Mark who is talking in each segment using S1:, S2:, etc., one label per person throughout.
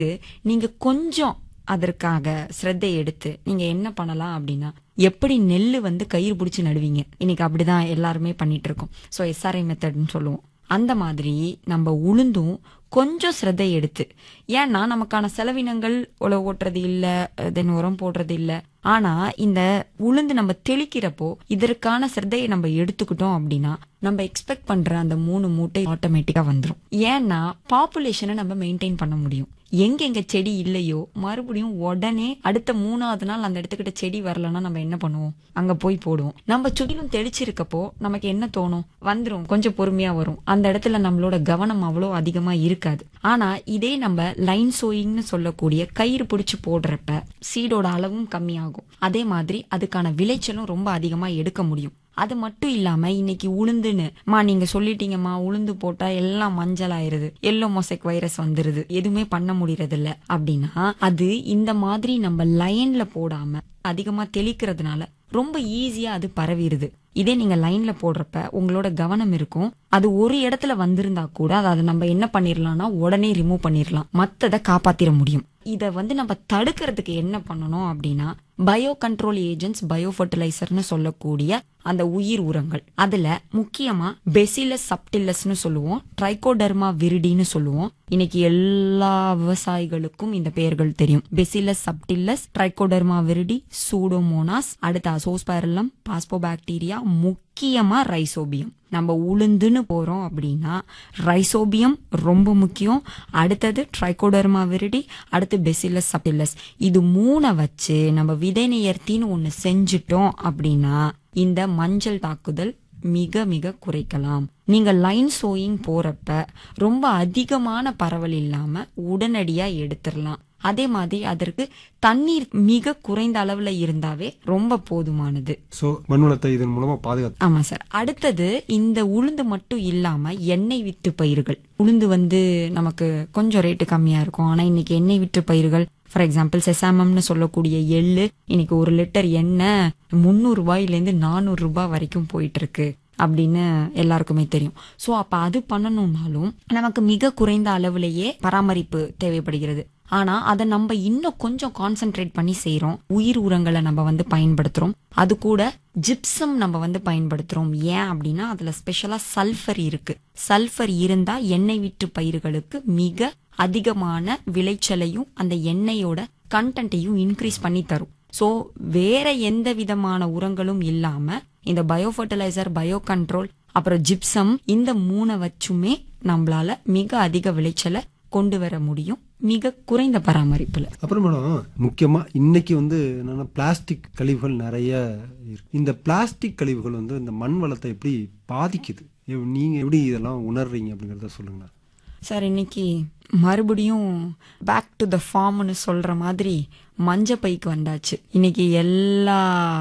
S1: நீங்க கொஞ்சம் அதற்காக சிரத்தை எடுத்து நீங்க என்ன பண்ணலாம் அப்படின்னா எப்படி நெல்லு வந்து கயிறு பிடிச்சி நடுவீங்க இன்னைக்கு அப்படிதான் எல்லாருமே பண்ணிட்டு இருக்கோம் ஸோ எஸ்ஆர்ஐ மெத்தட்னு சொல்லுவோம் அந்த மாதிரி நம்ம உளுந்தும் கொஞ்சம் சிரத்தை எடுத்து ஏன்னா நமக்கான செலவினங்கள் உழவு ஓட்டுறது இல்ல தென் உரம் போடுறது இல்ல ஆனா இந்த உளுந்து நம்ம தெளிக்கிறப்போ இதற்கான சிரத்தையை நம்ம எடுத்துக்கிட்டோம் அப்படின்னா நம்ம எக்ஸ்பெக்ட் பண்ற அந்த மூணு மூட்டை ஆட்டோமேட்டிக்கா வந்துரும் ஏன்னா பாப்புலேஷனை நம்ம மெயின்டைன் பண்ண முடியும் எங்கெங்க செடி இல்லையோ மறுபடியும் உடனே அடுத்த மூணாவது நாள் அந்த இடத்துக்கிட்ட செடி வரலன்னா நம்ம என்ன பண்ணுவோம் அங்க போய் போடுவோம் நம்ம சுற்றிலும் தெளிச்சிருக்கப்போ நமக்கு என்ன தோணும் வந்துரும் கொஞ்சம் பொறுமையா வரும் அந்த இடத்துல நம்மளோட கவனம் அவ்வளோ அதிகமா இருக்காது ஆனா இதே நம்ம லைன் சோயிங்னு சொல்லக்கூடிய கயிறு பிடிச்சு போடுறப்ப சீடோட அளவும் கம்மியாகும் அதே மாதிரி அதுக்கான விளைச்சலும் ரொம்ப அதிகமா எடுக்க முடியும் அது மட்டும் இல்லாம இன்னைக்கு உளுந்துன்னு மா நீங்க சொல்லிட்டீங்கம்மா உளுந்து போட்டா எல்லாம் மஞ்சள் ஆயிருது எல்லோ மொசைக் வைரஸ் வந்துருது எதுவுமே பண்ண முடியறது இல்ல அப்படின்னா அது இந்த மாதிரி நம்ம லைன்ல போடாம அதிகமா தெளிக்கிறதுனால ரொம்ப ஈஸியா அது பரவிடுது இதே நீங்க லைன்ல போடுறப்ப உங்களோட கவனம் இருக்கும் அது ஒரு இடத்துல வந்திருந்தா கூட அதை நம்ம என்ன பண்ணிரலாம்னா உடனே ரிமூவ் பண்ணிரலாம் மத்தத காப்பாத்திர முடியும் இத வந்து நம்ம தடுக்கிறதுக்கு என்ன பண்ணணும் அப்படின்னா பயோ கண்ட்ரோல் ஏஜென்ட்ஸ் பயோ ஃபர்டிலைசர்னு சொல்லக்கூடிய அந்த உயிர் உரங்கள் அதுல முக்கியமா பெசிலஸ் சப்டில்லஸ்னு சொல்லுவோம் ட்ரைகோடர்மா விரிடின்னு சொல்லுவோம் இன்னைக்கு எல்லா விவசாயிகளுக்கும் இந்த பெயர்கள் தெரியும் Bacillus subtilis Trichoderma viride Pseudomonas அடுத்த அசோஸ்பைரலம் பாஸ்போபாக்டீரியா முக்கியமா ரைசோபியம் நம்ம உளுந்துன்னு போறோம் அப்படின்னா ரைசோபியம் ரொம்ப முக்கியம் அடுத்தது ட்ரைகோடர்மா விரிடி அடுத்து பெசிலஸ் சப்டில்லஸ் இது மூணை வச்சு நம்ம விதை நேர்த்தின்னு ஒண்ணு செஞ்சுட்டோம் அப்படின்னா இந்த மஞ்சள் தாக்குதல் மிக மிக குறைக்கலாம் நீங்க லைன் சோயிங் போறப்ப ரொம்ப அதிகமான பரவல் இல்லாம உடனடியா எடுத்துடலாம் அதே மாதிரி அதற்கு தண்ணீர் மிக குறைந்த அளவுல இருந்தாவே ரொம்ப போதுமானது
S2: ஸோ மண் வளத்தை இதன் மூலமா பாதுகாத்து
S1: ஆமா சார் அடுத்தது இந்த உளுந்து மட்டும் இல்லாம எண்ணெய் வித்து பயிர்கள் உளுந்து வந்து நமக்கு கொஞ்சம் ரேட்டு கம்மியா இருக்கும் ஆனா இன்னைக்கு எண்ணெய் விற்று பயிர்கள் ஃபார் எக்ஸாம்பிள் செசாமம்னு சொல்லக்கூடிய எள்ளு இன்னைக்கு ஒரு லிட்டர் எண்ணெய் முந்நூறு ரூபாயிலேருந்து நானூறு ரூபாய் வரைக்கும் போயிட்டு இருக்கு அப்படின்னு எல்லாருக்குமே தெரியும் சோ அப்ப அது பண்ணணும்னாலும் நமக்கு மிக குறைந்த அளவுலயே பராமரிப்பு தேவைப்படுகிறது ஆனா அதை நம்ம இன்னும் கொஞ்சம் கான்சென்ட்ரேட் பண்ணி செய்றோம் உயிர் உரங்களை நம்ம வந்து பயன்படுத்துறோம் அது கூட ஜிப்சம் நம்ம வந்து பயன்படுத்துறோம் ஏன் அப்படின்னா அதுல ஸ்பெஷலா சல்ஃபர் இருக்கு சல்ஃபர் இருந்தா எண்ணெய் விற்று பயிர்களுக்கு மிக அதிகமான விளைச்சலையும் அந்த எண்ணெயோட கண்டென்ட்டையும் இன்க்ரீஸ் பண்ணி தரும் சோ வேற எந்த விதமான உரங்களும் இல்லாம இந்த பயோ ஃபர்டிலைசர் பயோ கண்ட்ரோல் அப்புறம் ஜிப்சம் இந்த மூணை வச்சுமே நம்மளால மிக அதிக விளைச்சலை கொண்டு வர முடியும் மிக குறைந்த பராமரிப்புல
S2: அப்புறம் மேடம் முக்கியமா இன்னைக்கு வந்து என்னன்னா பிளாஸ்டிக் கழிவுகள் நிறைய இருக்கு இந்த பிளாஸ்டிக் கழிவுகள் வந்து இந்த மண் வளத்தை எப்படி பாதிக்குது எவ்- நீங்க எப்படி இதெல்லாம் உணர்றீங்க அப்படிங்கறத சொல்லுங்களா
S1: சார் இன்னைக்கு மறுபடியும் பேக் டு த ஃபார்ம்னு சொல்ற மாதிரி மஞ்ச பைக்கு வந்தாச்சு இன்னைக்கு எல்லா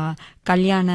S1: கல்யாண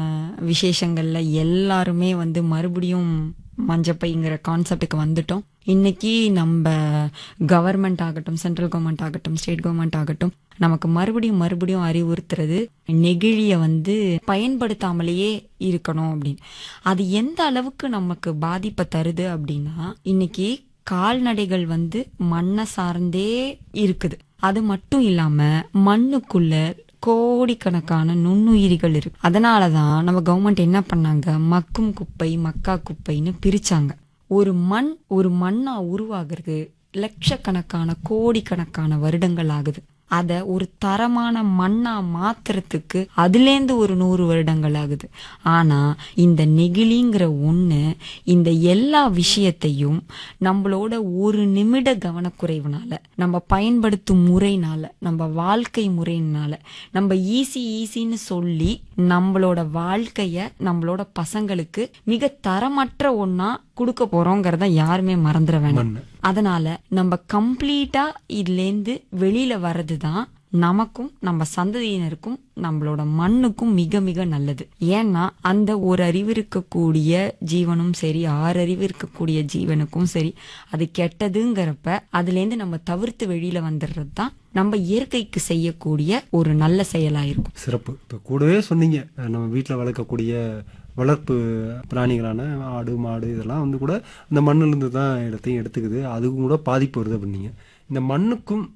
S1: விசேஷங்கள்ல எல்லாருமே வந்து மறுபடியும் மஞ்சப்பைங்கிற கான்செப்டுக்கு வந்துட்டோம் இன்னைக்கு நம்ம கவர்மெண்ட் ஆகட்டும் சென்ட்ரல் கவர்மெண்ட் ஆகட்டும் ஸ்டேட் கவர்மெண்ட் ஆகட்டும் நமக்கு மறுபடியும் மறுபடியும் அறிவுறுத்துறது நெகிழிய வந்து பயன்படுத்தாமலேயே இருக்கணும் அப்படின்னு அது எந்த அளவுக்கு நமக்கு பாதிப்பை தருது அப்படின்னா இன்னைக்கு கால்நடைகள் வந்து மண்ணை சார்ந்தே இருக்குது அது மட்டும் இல்லாம மண்ணுக்குள்ள கோடிக்கணக்கான நுண்ணுயிரிகள் இருக்கு அதனாலதான் நம்ம கவர்மெண்ட் என்ன பண்ணாங்க மக்கும் குப்பை மக்கா குப்பைன்னு பிரிச்சாங்க ஒரு மண் ஒரு மண்ணா உருவாகிறது லட்சக்கணக்கான கோடிக்கணக்கான வருடங்கள் ஆகுது அத ஒரு தரமான மண்ணா மாத்துறதுக்கு அதுலேந்து ஒரு நூறு வருடங்கள் ஆகுது ஆனா இந்த நெகிழிங்கிற ஒண்ணு இந்த எல்லா விஷயத்தையும் நம்மளோட ஒரு நிமிட கவனக்குறைவுனால நம்ம பயன்படுத்தும் முறைனால நம்ம வாழ்க்கை முறையினால நம்ம ஈஸி ஈஸின்னு சொல்லி நம்மளோட வாழ்க்கைய நம்மளோட பசங்களுக்கு மிக தரமற்ற ஒண்ணா கொடுக்க போறோங்கிறத யாருமே மறந்துட வேணாம்
S2: மண்ணு.
S1: அதனால நம்ம கம்ப்ளீட்டா இதுல இருந்து வெளியில வர்றதுதான் நமக்கும் நம்ம சந்ததியினருக்கும் நம்மளோட மண்ணுக்கும் மிக மிக நல்லது ஏன்னா அந்த ஒரு அறிவு இருக்கக்கூடிய ஜீவனும் சரி ஆறு அறிவு இருக்கக்கூடிய ஜீவனுக்கும் சரி அது கெட்டதுங்கிறப்ப அதுல இருந்து நம்ம தவிர்த்து வெளியில வந்துடுறது தான் நம்ம இயற்கைக்கு செய்யக்கூடிய ஒரு நல்ல செயலா இருக்கும்
S2: சிறப்பு இப்போ கூடவே சொன்னீங்க அஹ் நம்ம வீட்டில் வளர்க்கக்கூடிய வளர்ப்பு பிராணிகளான ஆடு மாடு இதெல்லாம் வந்து கூட இந்த மண்ணிலிருந்து தான் இடத்தையும் எடுத்துக்குது அதுக்கும் கூட பாதிப்பு வருது அப்படின்னீங்க இந்த மண்ணுக்கும்